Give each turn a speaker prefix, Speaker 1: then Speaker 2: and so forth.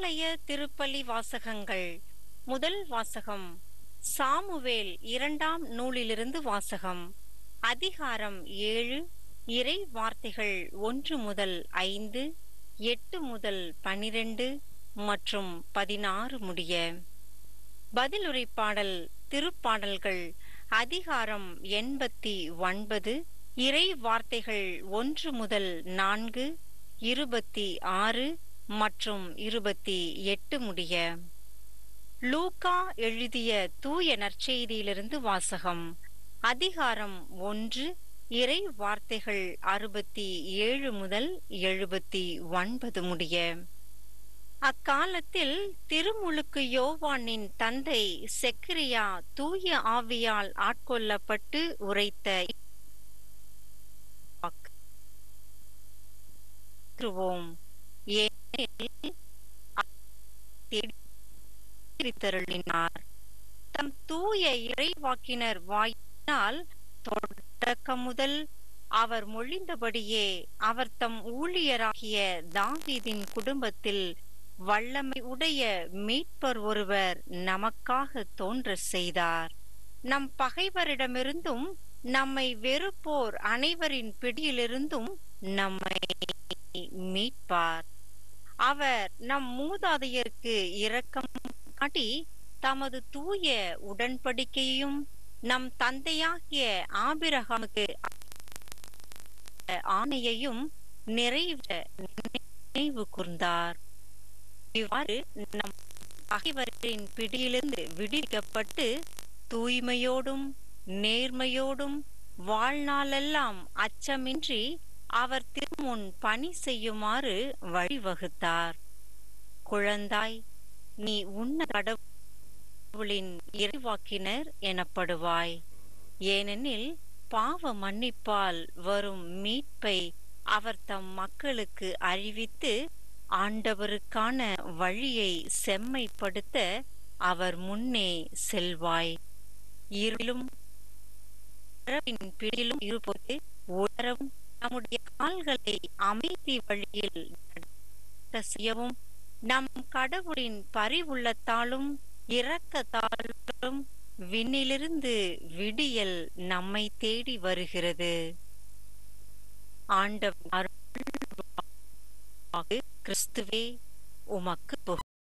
Speaker 1: இன்றைய திருப்பலி வாசகங்கள் முதல் வாசகம் சாமுவேல் இரண்டாம் நூலிலிருந்து வாசகம் அதிகாரம் ஏழு இறை வார்த்தைகள் ஒன்று முதல் ஐந்து எட்டு முதல் பனிரெண்டு மற்றும் பதினாறு முடிய பதிலுரை பாடல் திருப்பாடல்கள் அதிகாரம் எண்பத்தி ஒன்பது இறை வார்த்தைகள் ஒன்று முதல் நான்கு இருபத்தி ஆறு மற்றும் இருபத்தி எட்டு முடிய லூகா எழுதிய தூய நற்செய்தியிலிருந்து வாசகம் அதிகாரம் ஒன்று இறை வார்த்தைகள் அறுபத்தி ஏழு முதல் எழுபத்தி ஒன்பது முடிய அக்காலத்தில் திருமுழுக்கு யோவானின் தந்தை செக்கிரியா தூய ஆவியால் ஆட்கொள்ளப்பட்டு உரைத்த தருளினார் தம் தூய இறைவாக்கினர் வாயினால் தொடக்க முதல் அவர் மொழிந்தபடியே அவர் தம் ஊழியராகிய தாவீதின் குடும்பத்தில் வல்லமை உடைய மீட்பர் ஒருவர் நமக்காக தோன்ற செய்தார் நம் பகைவரிடமிருந்தும் நம்மை வெறுப்போர் அனைவரின் பிடியிலிருந்தும் நம்மை மீட்பார் அவர் நம் மூதாதையருக்கு இரக்கம் காட்டி தமது தூய உடன்படிக்கையும் நம் தந்தையாகிய ஆபிரகாமுக்கு ஆணையையும் நிறைவேற்ற நினைவு கூர்ந்தார் இவ்வாறு நம் பகைவரின் பிடியிலிருந்து விடுவிக்கப்பட்டு தூய்மையோடும் நேர்மையோடும் வாழ்நாளெல்லாம் அச்சமின்றி அவர் திருமுன் பணி செய்யுமாறு வழிவகுத்தார் குழந்தாய் நீ உன்ன கடவுளின் இறைவாக்கினர் எனப்படுவாய் ஏனெனில் பாவ மன்னிப்பால் வரும் மீட்பை அவர் தம் மக்களுக்கு அறிவித்து ஆண்டவருக்கான வழியை செம்மைப்படுத்த அவர் முன்னே செல்வாய் இருளும் பிடியிலும் இருப்பது உணரவும் நம்முடைய கால்களை அமைதி வழியில் செய்யவும் நம் கடவுளின் பரிவுள்ளத்தாலும் இரக்கத்தாலும் விண்ணிலிருந்து விடியல் நம்மை தேடி வருகிறது ஆண்டவர் கிறிஸ்துவே உமக்கு